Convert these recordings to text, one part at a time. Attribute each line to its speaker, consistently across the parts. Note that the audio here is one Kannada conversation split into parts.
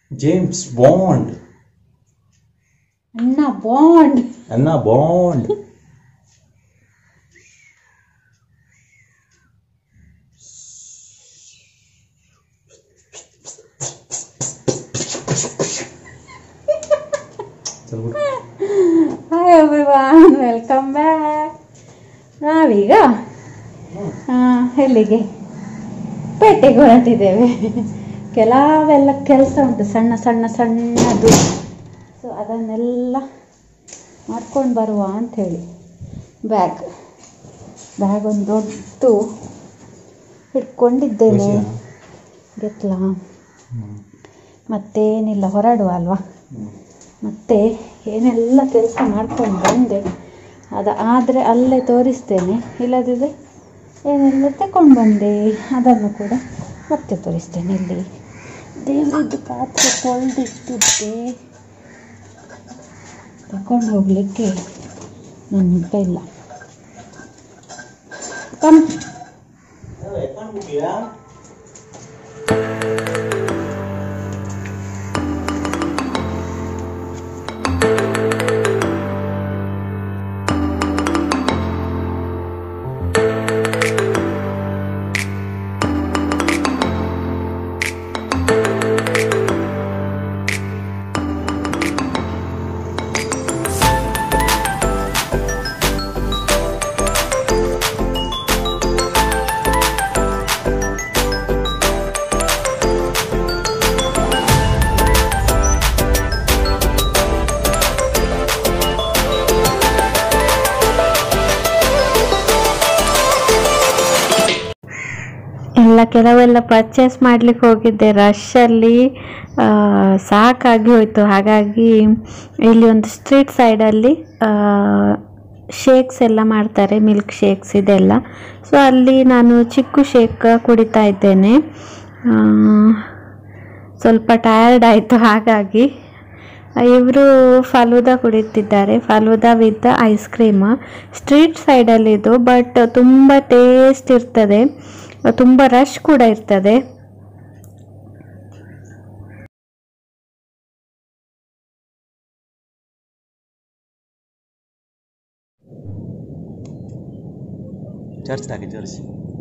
Speaker 1: ಜೇಮ್ಸ್ ಬಾಂಡ್
Speaker 2: ಅಣ್ಣ ಬಾಂಡ್
Speaker 1: ಅನ್ನ Bond
Speaker 2: hi everyone welcome back ನಾವೀಗ ಆ, ಎಲ್ಲಿಗೆ ಪೇಟೆಗೆ ಹೊರಟಿದ್ದೇವೆ ಕೆಲವೆಲ್ಲ ಕೆಲಸ ಉಂಟು ಸಣ್ಣ ಸಣ್ಣ ಸಣ್ಣದು ಸೊ ಅದನ್ನೆಲ್ಲ ಮಾಡ್ಕೊಂಡು ಬರುವ ಅಂಥೇಳಿ ಬ್ಯಾಗ್ ಬ್ಯಾಗ್ ಒಂದು ದೊಡ್ಡ ಹಿಡ್ಕೊಂಡಿದ್ದೇನೆ ಗೊತ್ತಲ್ಲ ಮತ್ತೇನಿಲ್ಲ ಹೊರಡುವ ಅಲ್ವಾ ಮತ್ತೆ ಏನೆಲ್ಲ ಕೆಲಸ ಮಾಡ್ಕೊಂಡು ಬಂದೆ ಅದು ಆದರೆ ಅಲ್ಲೇ ತೋರಿಸ್ತೇನೆ ಇಲ್ಲದಿದ್ದರೆ ಏನೆಲ್ಲ ತಗೊಂಡು ಬಂದೆ ಅದನ್ನು ಕೂಡ ಮತ್ತೆ ತೋರಿಸ್ತೇನೆ ಇಲ್ಲಿ ದೇವರದ್ದು ಪಾತ್ರೆ ತೊಳೆದಿಟ್ಟಿದ್ದೆ ತಗೊಂಡು ಹೋಗಲಿಕ್ಕೆ ನನ್ನ ಹತ್ರ ಇಲ್ಲ ಕಮ್ ಎಲ್ಲ ಕೆಲವೆಲ್ಲ ಪರ್ಚೇಸ್ ಮಾಡ್ಲಿಕ್ಕೆ ಹೋಗಿದ್ದೆ ರಶಲ್ಲಿ ಸಾಕಾಗಿ ಹೋಯಿತು ಹಾಗಾಗಿ ಇಲ್ಲಿ ಒಂದು ಸ್ಟ್ರೀಟ್ ಸೈಡಲ್ಲಿ ಶೇಕ್ಸ್ ಎಲ್ಲ ಮಾಡ್ತಾರೆ ಮಿಲ್ಕ್ ಶೇಕ್ಸ್ ಇದೆಲ್ಲ ಸೊ ಅಲ್ಲಿ ನಾನು ಚಿಕ್ಕು ಶೇಕ್ ಕುಡಿತಾ ಇದ್ದೇನೆ ಆ, ಸ್ವಲ್ಪ ಟಯರ್ಡ್ ಆಯಿತು ಹಾಗಾಗಿ ಇವರು ಫಲೂದಾ ಕುಡಿತಿದ್ದಾರೆ falooda with ice cream street ಸೈಡಲ್ಲಿದ್ದು ಬಟ್ ತುಂಬ ಟೇಸ್ಟ್ ಇರ್ತದೆ ತುಂಬ ರಶ್ ಕೂಡ ಇರ್ತದೆ
Speaker 1: ಚರ್ಚ್ ಹಾಕಿ ಚರ್ಚ್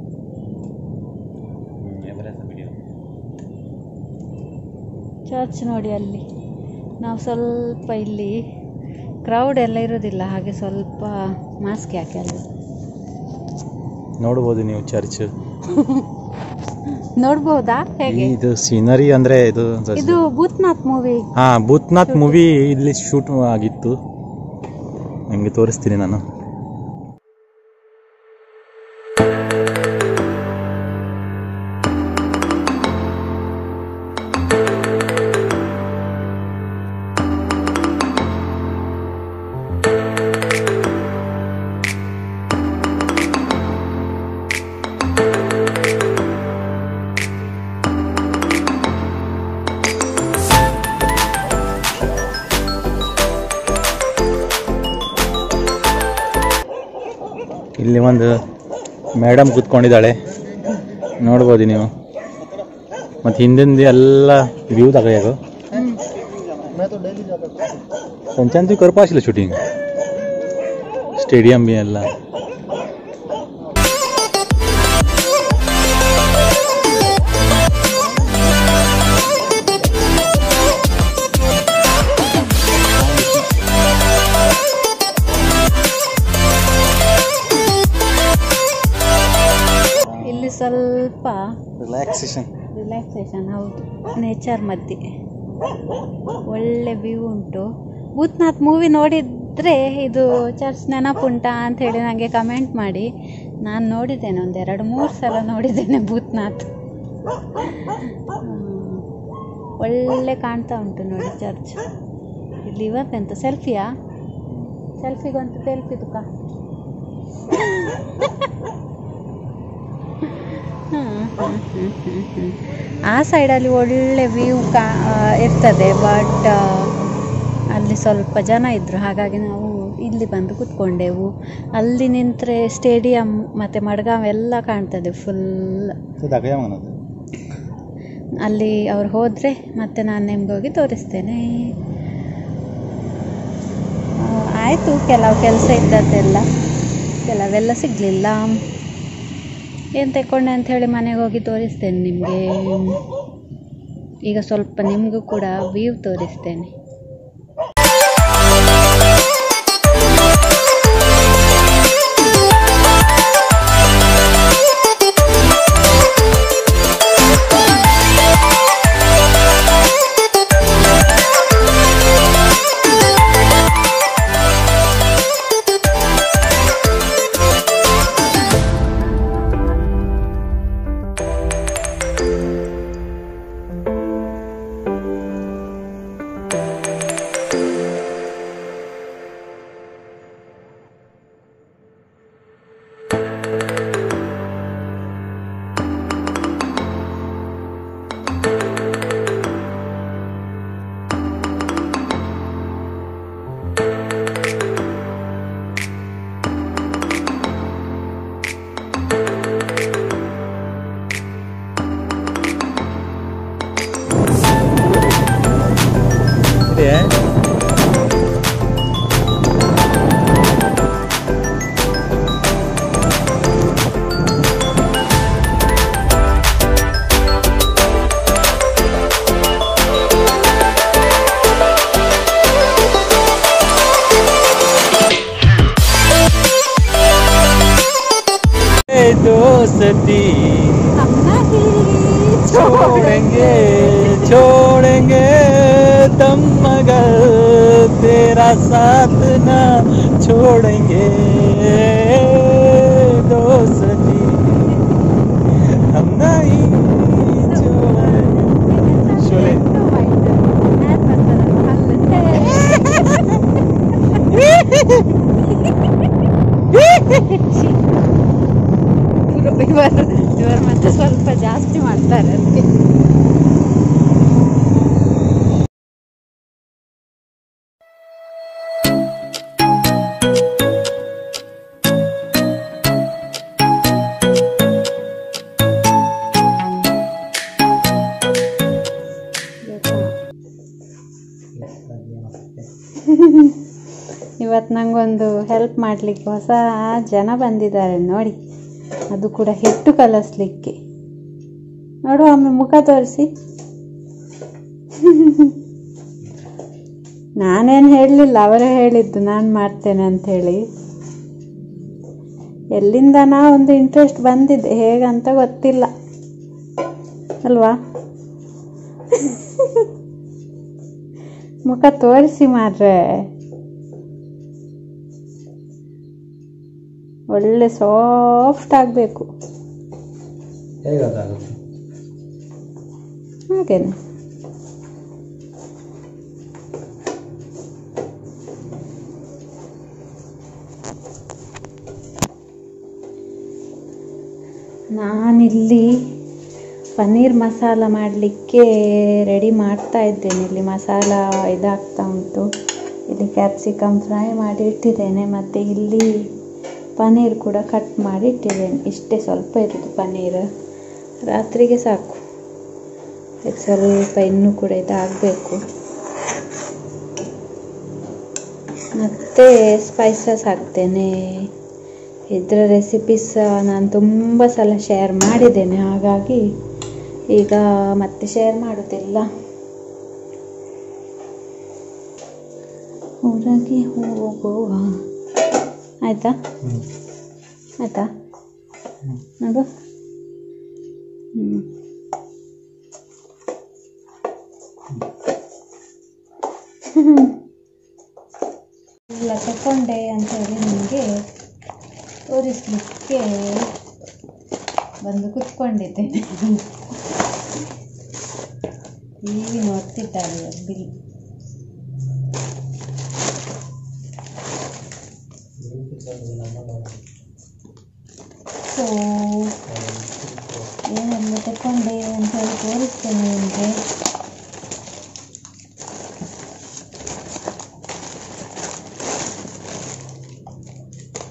Speaker 1: ವಿಡಿಯೋ
Speaker 2: ಚರ್ಚ್ ನೋಡಿ ಅಲ್ಲಿ ನಾವು ಸ್ವಲ್ಪ ಇಲ್ಲಿ ಕ್ರೌಡ್ ಎಲ್ಲ ಇರೋದಿಲ್ಲ ಹಾಗೆ ಸ್ವಲ್ಪ ಮಾಸ್ಕ್ ಯಾಕೆ ಅಲ್ಲಿ
Speaker 1: ನೋಡ್ಬೋದು ನೀವು ಚರ್ಚ್
Speaker 2: ನೋಡ್ಬೋದಾ ಹೇಗೆ
Speaker 1: ಇದು ಸೀನರಿ ಅಂದ್ರೆ ಇದು
Speaker 2: ಇದು ಭೂತ್ನಾಥ್ ಮೂವಿ
Speaker 1: ಹಾ ಭೂತ್ನಾಥ್ ಮೂವಿ ಇಲ್ಲಿ ಶೂಟ್ ಆಗಿತ್ತು ನಿಮಗೆ ತೋರಿಸ್ತೀನಿ ನಾನು ಇಲ್ಲಿ ಒಂದು ಮೇಡಮ್ ಕೂತ್ಕೊಂಡಿದ್ದಾಳೆ ನೋಡ್ಬೋದು ನೀವು ಮತ್ತು ಹಿಂದಿಂದ ಎಲ್ಲ ವ್ಯೂ ತೆಗೆಯೋದು त्यांच्यानं करपा आशिल्लें शूटिंग स्टेडियम बी ಎಲ್ಲ
Speaker 2: ಇಲ್ಲಿ ಸ್ವಲ್ಪ
Speaker 1: ರಿಲ್ಯಾಕ್ಸೇಷನ್
Speaker 2: ರಿಲ್ಯಾಕ್ಸೇಷನ್ ಹೌದು ನೇಚರ್ ಮಧ್ಯೆ ಒಳ್ಳೆ ವ್ಯೂ ಉಂಟು ಭೂತ್ನಾಥ್ ಮೂವಿ ನೋಡಿದರೆ ಇದು ಚರ್ಚ್ ನೆನಪುಂಟಾ ಅಂತ ಹೇಳಿ ನನಗೆ ಕಮೆಂಟ್ ಮಾಡಿ ನಾನು ನೋಡಿದ್ದೇನೆ ಒಂದು ಎರಡು ಮೂರು ಸಲ ನೋಡಿದ್ದೇನೆ ಭೂತ್ನಾಥ್ ಹ್ಮ್. ಒಳ್ಳೆ ಕಾಣ್ತಾ ಉಂಟು ನೋಡಿ ಚರ್ಚ್ ಇಲ್ಲಿ ಇವತ್ತೆಂತ ಸೆಲ್ಫಿಯಾ ಸೆಲ್ಫಿಗಂತೂ ಸೆಲ್ಫಿ ತುಕ ಆ ಸೈಡಲ್ಲಿ ಒಳ್ಳೆ ವ್ಯೂ ಕಾ ಆ, ಇರ್ತದೆ ಬಟ್ ಅಲ್ಲಿ ಸ್ವಲ್ಪ ಜನ ಇದ್ದರು ಹಾಗಾಗಿ ನಾವು ಇಲ್ಲಿ ಬಂದು ಕೂತ್ಕೊಂಡೆವು ಅಲ್ಲಿ ನಿಂತರೆ ಸ್ಟೇಡಿಯಂ ಮತ್ತು ಮಡ್ಗಾಂವ್ ಎಲ್ಲ ಕಾಣ್ತದೆ ಫುಲ್
Speaker 1: दाखवूया मग नंतर
Speaker 2: ಅಲ್ಲಿ ಅವ್ರು ಹೋದರೆ ಮತ್ತೆ ನಾನು ನಿಮ್ಗೆ ಹೋಗಿ ತೋರಿಸ್ತೇನೆ ಆ, ಆಯಿತು ಕೆಲವು ಕೆಲಸ ಇದ್ದದ್ದೆಲ್ಲ ಕೆಲವೆಲ್ಲ ಸಿಗಲಿಲ್ಲ ಏನು ತೆಕ್ಕೊಂಡೆ ಅಂಥೇಳಿ ಮನೆಗೆ ಹೋಗಿ ತೋರಿಸ್ತೇನೆ ನಿಮಗೆ ಈಗ ಸ್ವಲ್ಪ ನಿಮಗೂ ಕೂಡ ವ್ಯೂ ತೋರಿಸ್ತೇನೆ
Speaker 1: ಇದೆ ए दोस्ती छोड़ेंगे छोड़ेंगे तुम मगर तेरा साथ ना छोड़ेंगे दोस्ती हम नहीं छोड़ेंगे शोले
Speaker 2: ಇವರು ಇವರು ಮತ್ತೆ ಸ್ವಲ್ಪ ಜಾಸ್ತಿ ಮಾಡ್ತಾರೆ ಅದಕ್ಕೆ ಇವತ್ತು ನಂಗೊಂದು ಹೆಲ್ಪ್ ಮಾಡಲಿಕ್ಕೆ ಹೊಸ ಜನ ಬಂದಿದ್ದಾರೆ ನೋಡಿ ಅದು ಕೂಡ ಹಿಟ್ಟು ಕಲಿಸ್ಲಿಕ್ಕೆ ನೋಡು ಒಮ್ಮೆ ಮುಖ ತೋರಿಸಿ ನಾನೇನು ಹೇಳಲಿಲ್ಲ ಅವರೇ ಹೇಳಿದ್ದು ನಾನು ಮಾಡ್ತೇನೆ ಅಂತ ಹೇಳಿ ಎಲ್ಲಿಂದನಾ ಒಂದು ಇಂಟ್ರೆಸ್ಟ್ ಬಂದಿದೆ ಹೇಗಂತ ಗೊತ್ತಿಲ್ಲ ಅಲ್ವಾ ಮುಖ ತೋರಿಸಿ ಮಾರ್ರೆ ಒಳ್ಳೆ ಸಾಫ್ಟ್ ಆಗಬೇಕು
Speaker 1: ಹೇಗಾಗುತ್ತೆ
Speaker 2: ಹಾಗೇನೆ ನಾನಿಲ್ಲಿ ಪನ್ನೀರ್ ಮಸಾಲ ಮಾಡಲಿಕ್ಕೆ ರೆಡಿ ಮಾಡ್ತಾ ಇದ್ದೇನೆ ಇಲ್ಲಿ ಮಸಾಲ ಇದಾಗ್ತಾ ಉಂಟು ಇಲ್ಲಿ ಕ್ಯಾಪ್ಸಿಕಮ್ ಫ್ರೈ ಮಾಡಿ ಇಟ್ಟಿದ್ದೇನೆ ಮತ್ತು ಇಲ್ಲಿ ಪನ್ನೀರ್ ಕೂಡ ಕಟ್ ಮಾಡಿ ಇಟ್ಟಿದ್ದೇನೆ ಇಷ್ಟೇ ಸ್ವಲ್ಪ ಇರೋದು ಪನ್ನೀರ್ ರಾತ್ರಿಗೆ ಸಾಕು ಇದು ಸ್ವಲ್ಪ ಇನ್ನೂ ಕೂಡ ಇದಾಗಬೇಕು ಮತ್ತು ಸ್ಪೈಸಸ್ ಹಾಕ್ತೇನೆ ಇದರ ರೆಸಿಪೀಸ್ ನಾನು ತುಂಬ ಸಲ ಶೇರ್ ಮಾಡಿದ್ದೇನೆ ಹಾಗಾಗಿ ಈಗ ಮತ್ತೆ ಶೇರ್ ಮಾಡೋದಿಲ್ಲ ಹೊರಗೆ ಹೋಗುವ ಆಯಿತಾ ಆಯಿತಾ ನೋಡು ಹ್ಞೂ ಎಲ್ಲ ತಗೊಂಡೆ ಅಂತ ಹೇಳಿ ನಿಮಗೆ ತೋರಿಸ್ಲಿಕ್ಕೆ ಬಂದು ಕುತ್ಕೊಂಡಿದ್ದೇನೆ ಟಿ ವಿ ನೋಡ್ತಿದ್ದಾರೆ ಬಿಲ್ ಸೊ ಏನೆಲ್ಲ ತಗೊಂಡೆ ಅಂತ ಹೇಳಿ ತೋರಿಸ್ತೇನೆ ನಿಮಗೆ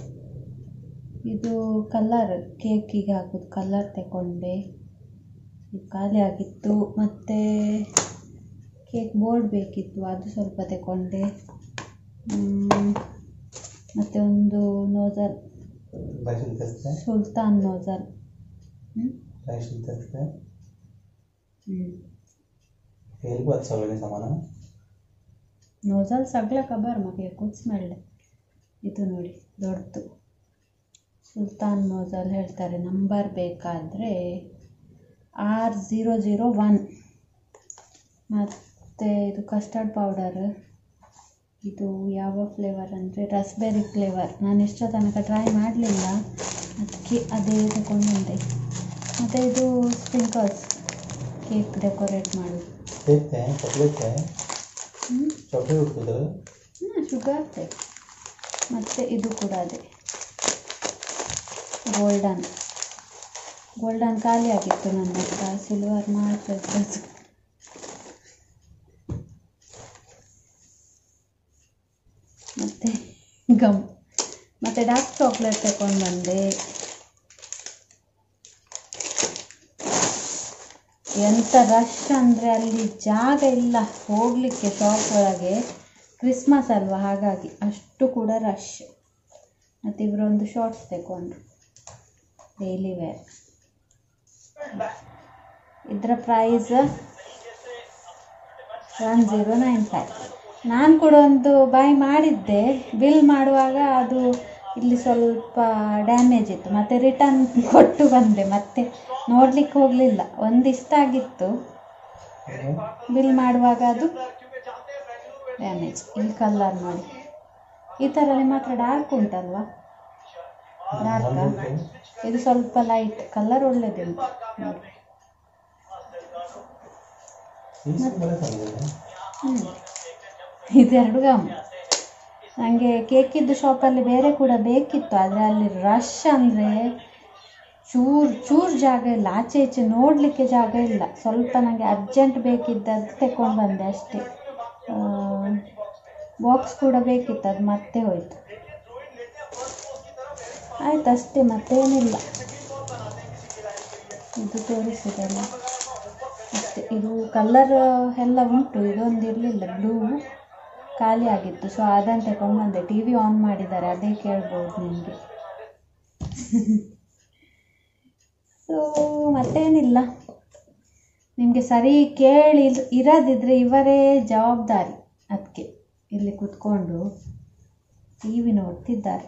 Speaker 2: ಇದು ಕಲ್ಲರ್ ಕೇಕಿಗೆ ಹಾಕೋದು ಕಲ್ಲರ್ ತಗೊಂಡೆ ಇದು ಖಾಲಿ ಆಗಿತ್ತು ಮತ್ತು ಕೇಕ್ ಬೋರ್ಡ್ ಬೇಕಿತ್ತು ಅದು ಸ್ವಲ್ಪ ತಗೊಂಡೆ ಮತ್ತು ಒಂದು ನೋಜಲ್
Speaker 1: राशन तक
Speaker 2: ಸುಲ್ತಾನ್ ನೋಜಲ್
Speaker 1: राशन तक
Speaker 2: ಹ್ಞೂ
Speaker 1: हेल्प अच्छा होगा सामान
Speaker 2: ನೋಜಲ್ ಸಗ್ಲ ಕಬಾರ್ ಮಗೆ ಕುಚ್ಮೆಳ್ಳೆ ಇದು ನೋಡಿ ದೊಡ್ಡದು ಸುಲ್ತಾನ್ ನೋಜಲ್ ಹೇಳ್ತಾರೆ ನಂಬರ್ ಬೇಕಾದರೆ ಆರ್ ಝೀರೋ ಝೀರೋ ಒನ್ ಮತ್ತು ಇದು ಕಸ್ಟರ್ಡ್ ಪೌಡರ್ ಇದು ಯಾವ ಫ್ಲೇವರ್ ಅಂದರೆ ರಸ್ಬೆರಿ ಫ್ಲೇವರ್ ನಾನು ಇಷ್ಟ ತನಕ ಟ್ರೈ ಮಾಡಲಿಲ್ಲ ಅದಕ್ಕೆ ಅದೇ ತಗೊಂಡು ಬಂದೆ ಮತ್ತು ಇದು ಸ್ಪ್ರಿಂಕಲ್ಸ್ ಕೇಕ್ ಡೆಕೋರೇಟ್ ಮಾಡೋದು
Speaker 1: देखते हैं चॉकलेट है
Speaker 2: ಹ್ಞೂ
Speaker 1: चॉकलेट उठकर
Speaker 2: ಹ್ಞೂ ಶುಗರ್ ಇದೆ ಮತ್ತು ಇದು ಕೂಡ ಅದೇ ಗೋಲ್ಡನ್ ಗೋಲ್ಡನ್ ಖಾಲಿ ಆಗಿತ್ತು ನನ್ನ ಹತ್ರ ಸಿಲ್ವರ್ ಮಾತ್ರ ಇದ್ದದ್ದು ಮತ್ತು ಗಮ್ ಮತ್ತು ಡಾರ್ಕ್ ಚಾಕ್ಲೇಟ್ ತಗೊಂಡು ಬಂದೆ ಎಂಥ ರಶ್ ಅಂದರೆ ಅಲ್ಲಿ ಜಾಗ ಇಲ್ಲ ಹೋಗಲಿಕ್ಕೆ ಶಾಪ್ ಒಳಗೆ ಕ್ರಿಸ್ಮಸ್ ಅಲ್ವಾ ಹಾಗಾಗಿ ಅಷ್ಟು ಕೂಡ ರಶ್ ಮತ್ತು ಇವರೊಂದು ಶಾರ್ಟ್ಸ್ ತಗೊಂಡ್ರು ಡೈಲಿ ವೇರ್ ಇದರ price one zero nine five ನಾನು ಕೂಡ ಒಂದು ಬೈ ಮಾಡಿದ್ದೆ ಬಿಲ್ ಮಾಡುವಾಗ ಅದು ಇಲ್ಲಿ ಸ್ವಲ್ಪ ಡ್ಯಾಮೇಜ್ ಇತ್ತು ಮತ್ತು ರಿಟರ್ನ್ ಕೊಟ್ಟು ಬಂದೆ ಮತ್ತೆ ನೋಡ್ಲಿಕ್ಕೆ ಹೋಗಲಿಲ್ಲ ಒಂದು ಇಷ್ಟ ಆಗಿತ್ತು ಬಿಲ್ ಮಾಡುವಾಗ ಅದು ಡ್ಯಾಮೇಜ್ ಈ ಕಲರ್ ನೋಡಿ ಈ ಥರ ನಿಮ್ಮ ಹತ್ರ ಡಾರ್ಕ್ ಉಂಟಲ್ವಾ ಡಾರ್ಕಾ ಇದು ಸ್ವಲ್ಪ ಲೈಟ್ ಕಲರ್ ಒಳ್ಳೆದುಂಟು ನೋಡಿ ಹ್ಞೂ ಇದೆರಡು ಗಮ್ ನನಗೆ ಕೇಕಿದ್ದು ಶಾಪಲ್ಲಿ ಬೇರೆ ಕೂಡ ಬೇಕಿತ್ತು ಆದರೆ ಅಲ್ಲಿ ರಶ್ ಅಂದರೆ ಚೂರು ಚೂರು ಜಾಗ ಇಲ್ಲ ಆಚೆ ಈಚೆ ನೋಡಲಿಕ್ಕೆ ಜಾಗ ಇಲ್ಲ ಸ್ವಲ್ಪ ನನಗೆ ಅರ್ಜೆಂಟ್ ಬೇಕಿದ್ದದ್ದು ತಗೊಂಡು ಬಂದೆ ಅಷ್ಟೇ ಬಾಕ್ಸ್ ಕೂಡ ಬೇಕಿತ್ತು ಅದು ಮತ್ತೆ ಹೋಯ್ತು ಆಯ್ತು ಅಷ್ಟೇ ಮತ್ತೇನಿಲ್ಲ ಇದು ತೋರಿಸಿದಲ್ಲ ಅಷ್ಟೇ ಇದು ಕಲರ್ ಎಲ್ಲ ಉಂಟು ಇದೊಂದು ಇರಲಿಲ್ಲ ಬ್ಲೂ ಖಾಲಿ ಆಗಿತ್ತು ಸೊ ಅದನ್ನು ತಗೊಂಡು ಬಂದೆ ಟಿ ವಿ ಆನ್ ಮಾಡಿದ್ದಾರೆ ಅದೇ ಕೇಳ್ಬೋದು ನಿಮಗೆ ಸೊ ಮತ್ತೇನಿಲ್ಲ ನಿಮಗೆ ಸರಿ ಕೇಳಿ ಇರದಿದ್ದರೆ ಇವರೇ ಜವಾಬ್ದಾರಿ ಅದಕ್ಕೆ ಇಲ್ಲಿ ಕೂತ್ಕೊಂಡು ಟಿ ವಿ ನೋಡ್ತಿದ್ದಾರೆ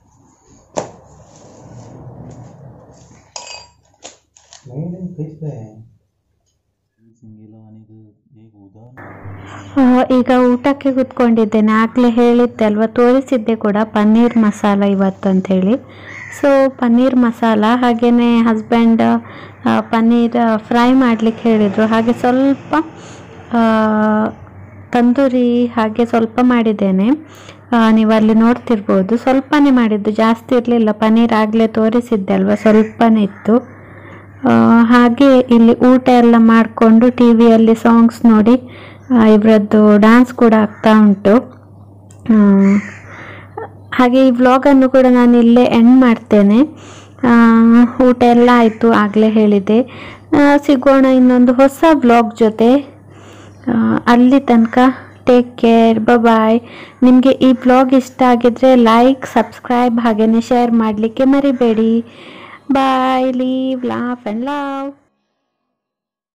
Speaker 2: ಆ, ಈಗ ಊಟಕ್ಕೆ ಕೂತ್ಕೊಂಡಿದ್ದೇನೆ ಆಗಲೇ ಹೇಳಿದ್ದೆ ಅಲ್ವಾ ತೋರಿಸಿದ್ದೆ ಕೂಡ ಪನ್ನೀರ್ ಮಸಾಲ ಇವತ್ತು ಅಂಥೇಳಿ ಸೊ ಪನ್ನೀರ್ ಮಸಾಲ ಹಾಗೆಯೇ ಹಸ್ಬೆಂಡ್ ಪನ್ನೀರ್ ಫ್ರೈ ಮಾಡಲಿಕ್ಕೆ ಹೇಳಿದರು ಹಾಗೆ ಸ್ವಲ್ಪ ಆ, ತಂದೂರಿ ಹಾಗೆ ಸ್ವಲ್ಪ ಮಾಡಿದ್ದೇನೆ ಆ, ನೀವು ಅಲ್ಲಿ ನೋಡ್ತಿರ್ಬೋದು ಸ್ವಲ್ಪನೇ ಮಾಡಿದ್ದು ಜಾಸ್ತಿ ಇರಲಿಲ್ಲ ಪನ್ನೀರ್ ಆಗಲೇ ತೋರಿಸಿದ್ದೆ ಅಲ್ವಾ ಸ್ವಲ್ಪನೇ ಇತ್ತು ಆ, ಹಾಗೆ ಇಲ್ಲಿ ಊಟ ಎಲ್ಲ ಮಾಡಿಕೊಂಡು ಟಿ ವಿಯಲ್ಲಿ ಸಾಂಗ್ಸ್ ನೋಡಿ ಆ, ಇವರದ್ದು ಡ್ಯಾನ್ಸ್ ಕೂಡ ಆಗ್ತಾ ಉಂಟು ಆ, ಹಾಗೆ ಈ ವ್ಲಾಗನ್ನು ಕೂಡ ನಾನು ಇಲ್ಲೇ ಎಂಡ್ ಮಾಡ್ತೇನೆ ಆ, ಊಟ ಎಲ್ಲ ಆಯಿತು ಆಗಲೇ ಹೇಳಿದೆ ಆ, ಸಿಗೋಣ ಇನ್ನೊಂದು ಹೊಸ ವ್ಲಾಗ್ ಜೊತೆ ಆ, ಅಲ್ಲಿ ತನಕ ಟೇಕ್ ಕೇರ್ ಬಾಯ್ ನಿಮಗೆ ಈ ಬ್ಲಾಗ್ ಇಷ್ಟ ಆಗಿದ್ರೆ ಲೈಕ್ ಸಬ್ಸ್ಕ್ರೈಬ್ ಹಾಗೆಯೇ ಶೇರ್ ಮಾಡಲಿಕ್ಕೆ ಮರಿಬೇಡಿ bye live laugh and love